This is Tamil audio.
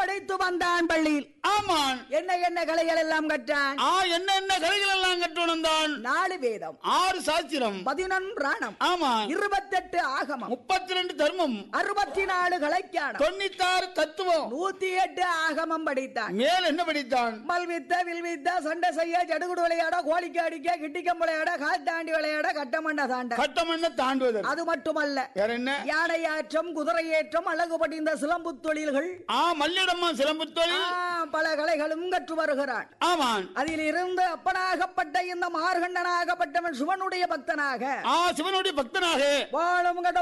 படித்து வந்தான் பள்ளியில் ஆமான் என்ன என்ன கலைகள் எல்லாம் கற்றான் ஆ என்ன என்ன கலைகள் எல்லாம் கற்றுணர்ந்தான் நாலு வேதம் ஆறு சாஸ்திரம் பதினொன்று பிராணம் ஆமா இருபத்தெட்டு ஆகமம் முப்பத்தி ரெண்டு தர்மம் அறுபத்தி நாலு கலைக்கானம் தொண்ணூத்தாறு தத்துவம் நூத்தி எட்டு ஆகமம் படித்தான் மேல் என்ன படித்தான் மல்வித்த வில்வித்த சண்டை செய்ய ஜடுகுடு விளையாட கோழிக்கு அடிக்க கிட்டிக்கம் விளையாட கால் தாண்டி விளையாட கட்டமண்ட தாண்ட கட்டமண்ண தாண்டுவதற்கு அது மட்டுமல்ல வேற என்ன யானையாற்றம் குதிரையேற்றம் அழகு படிந்த சிலம்பு தொழில்கள் ஆ மல்லிடம்மா சிலம்பு ஆ, தொழில் பல கலைகளும் கற்று வருகிறான் ஆமான் அதில் இருந்து அப்பனாகப்பட்ட இந்த மார்கண்டனாகப்பட்டவன் சிவனுடைய பக்தனாக ஆ சிவனுடைய பக்தனாக வாழும் கட